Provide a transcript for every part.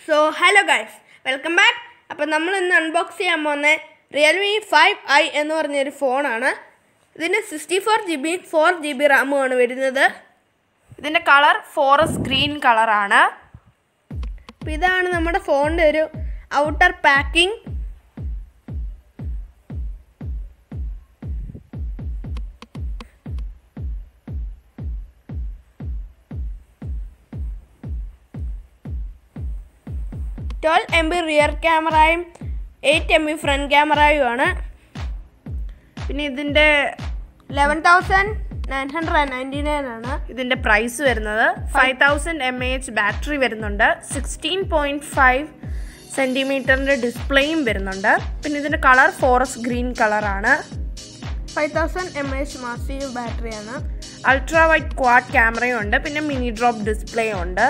so hello guys welcome back അപ്പം നമ്മൾ ഇന്ന് അൺബോക്സ് ചെയ്യാൻ പോകുന്ന റിയൽമി ഫൈവ് ഐ എന്ന് പറഞ്ഞൊരു ഫോണാണ് ഇതിന് sixty four G B four G B റാമുമാണ് വരുന്നത് ഇതിൻ്റെ കളർ ഫോറസ്റ്റ് ഗ്രീൻ കളറാണ് അപ്പം ഇതാണ് നമ്മുടെ ഫോണിൻ്റെ ഒരു outer packing twelve M B rear ക്യാമറയും എയ്റ്റ് എം ബി ഫ്രണ്ട് ക്യാമറയുമാണ് പിന്നെ ഇതിൻ്റെ eleven thousand nine hundred and ninety nine ആണ് ഇതിൻ്റെ പ്രൈസ് വരുന്നത് five thousand M A H battery വരുന്നുണ്ട് സിക്സ്റ്റീൻ പോയിൻറ്റ് ഫൈവ് സെൻറ്റിമീറ്ററിൻ്റെ ഡിസ്പ്ലേയും വരുന്നുണ്ട് പിന്നെ ഇതിൻ്റെ കളർ ഫോറസ്റ്റ് ഗ്രീൻ കളറാണ് five thousand M H massive ബാറ്ററിയാണ് അൾട്രാ വൈറ്റ് ക്വാഡ് ക്യാമറയും ഉണ്ട് പിന്നെ മിനി ഡ്രോപ്പ് ഡിസ്പ്ലേയും ഉണ്ട്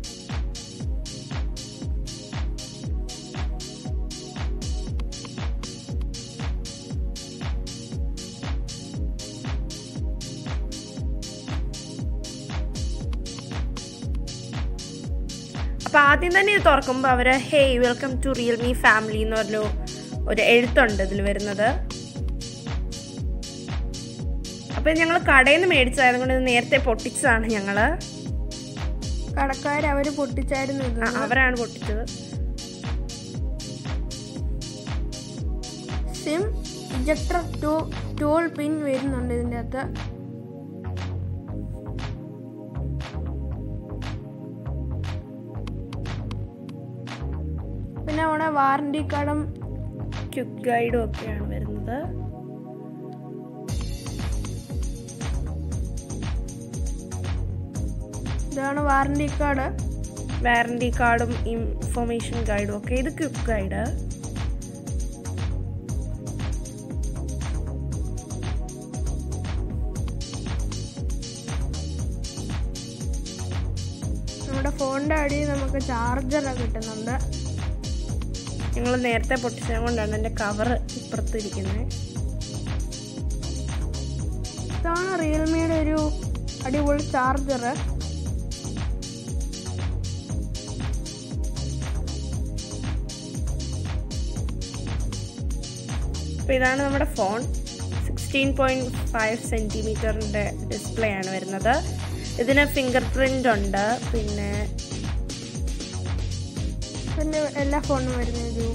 അപ്പോൾ ആദ്യം തന്നെ ഇത് തുറക്കുമ്പോൾ അവർ hey welcome to Realme family എന്ന് പറഞ്ഞു ഒരു എഴുത്തുണ്ട് ഇതിൽ വരുന്നത് അപ്പോൾ ഞങ്ങൾ കടയിൽ നിന്ന് മേടിച്ചതായത് കൊണ്ട് ഇത് നേരത്തെ പൊട്ടിച്ചതാണ് ഞങ്ങൾ കടക്കാർ അവർ പൊട്ടിച്ചായിരുന്നു ഇത് അവരാണ് പൊട്ടിച്ചത് SIM ejector to tool pin വരുന്നുണ്ട് ഇതിൻ്റെ അകത്ത് പിന്നെ അവിടെ വാറണ്ടി കാർഡും ക്യുക്ക് ഗൈഡും ഒക്കെയാണ് വരുന്നത് ഇതാണ് വാറണ്ടി കാർഡ് വാറണ്ടി കാർഡും ഇൻഫർമേഷൻ ഗൈഡും ഒക്കെ ഇത് ക്യുക്ക് ഗൈഡ് നമ്മുടെ ഫോണിൻ്റെ അടിയിൽ നമുക്ക് ചാർജർ കിട്ടുന്നുണ്ട് ഞങ്ങൾ നേരത്തെ പൊട്ടിച്ചത് കൊണ്ടാണ് എൻ്റെ കവർ ഇപ്പുറത്തിരിക്കുന്നത് ഇതാണ് റിയൽമിയുടെ ഒരു അടിപൊളി ചാർജർ അപ്പോൾ ഇതാണ് നമ്മുടെ ഫോൺ സിക്സ്റ്റീൻ പോയിൻറ്റ് ഫൈവ് സെൻറ്റിമീറ്ററിൻ്റെ ഡിസ്പ്ലേ ആണ് വരുന്നത് ഇതിന് ഫിംഗർ പ്രിൻ്റ് ഉണ്ട് പിന്നെ പിന്നെ എല്ലാ ഫോണും വരുന്ന ഒരു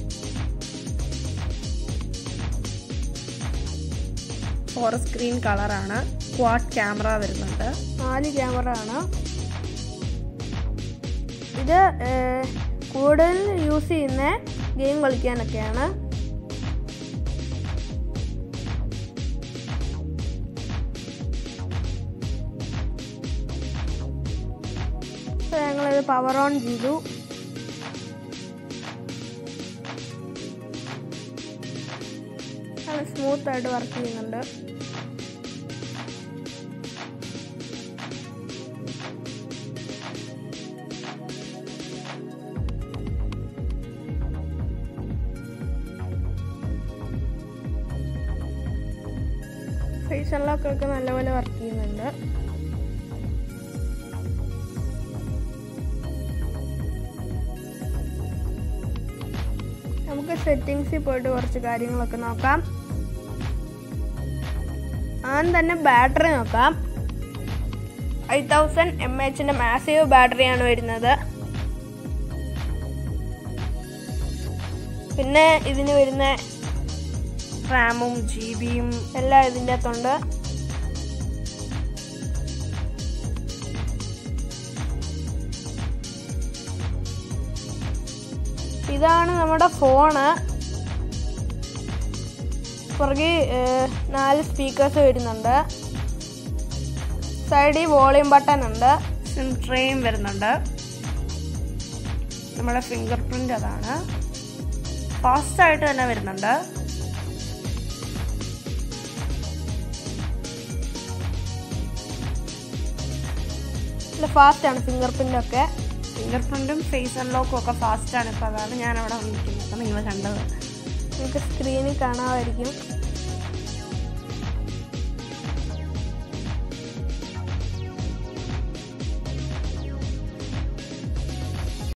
ഫോറസ്റ്റ് ഗ്രീൻ കളറാണ് ക്വാഡ് ക്യാമറ വരുന്നുണ്ട് നാല് ക്യാമറ ആണ് ഇത് ഏർ, കൂടുതൽ യൂസ് ചെയ്യുന്ന ഗെയിം കളിക്കാനൊക്കെയാണ് അപ്പോൾ ഞങ്ങളിത് പവർ ഓൺ ചെയ്തു നല്ല സ്മൂത്ത് ആയിട്ട് വർക്ക് ചെയ്യുന്നുണ്ട് ഫേസ് അൺലോക്ക് ഒക്കെ നല്ലപോലെ വർക്ക് ചെയ്യുന്നുണ്ട് നമുക്ക് സെറ്റിങ്സിൽ പോയിട്ട് കുറച്ച് കാര്യങ്ങളൊക്കെ നോക്കാം ആദ്യം തന്നെ ബാറ്ററി നോക്കാം ഫൈവ് തൗസൻഡ് എം എച്ചിൻ്റെ മാസീവ് ബാറ്ററിയാണ് വരുന്നത് പിന്നെ ഇതിന് വരുന്ന റാമും ജി ബിയും എല്ലാം ഇതിൻ്റെ അകത്തുണ്ട് ഇതാണ് നമ്മുടെ ഫോണ് പുറകെ ഏർ, നാല് സ്പീക്കേഴ്സ് വരുന്നുണ്ട് സൈഡിൽ വോളിയം ബട്ടൺ ഉണ്ട് സിം ട്രേയും വരുന്നുണ്ട് നമ്മുടെ ഫിംഗർ പ്രിൻ്റ് അതാണ് ഫാസ്റ്റ് ആയിട്ട് തന്നെ വരുന്നുണ്ട് നല്ല ഫാസ്റ്റ് ആണ് ഫിംഗർ പ്രിൻ്റൊക്കെ ഫിംഗർ പ്രിൻറ്റും ഫേസ് അൺലോക്കും ഒക്കെ ഫാസ്റ്റ് ആണ് ഇപ്പോൾ അതാണ് ഞാൻ അവിടെ വന്നിരിക്കുന്നത് അപ്പോൾ നിങ്ങൾ കണ്ടത് നിങ്ങൾക്ക് സ്ക്രീനിൽ കാണാമായിരിക്കും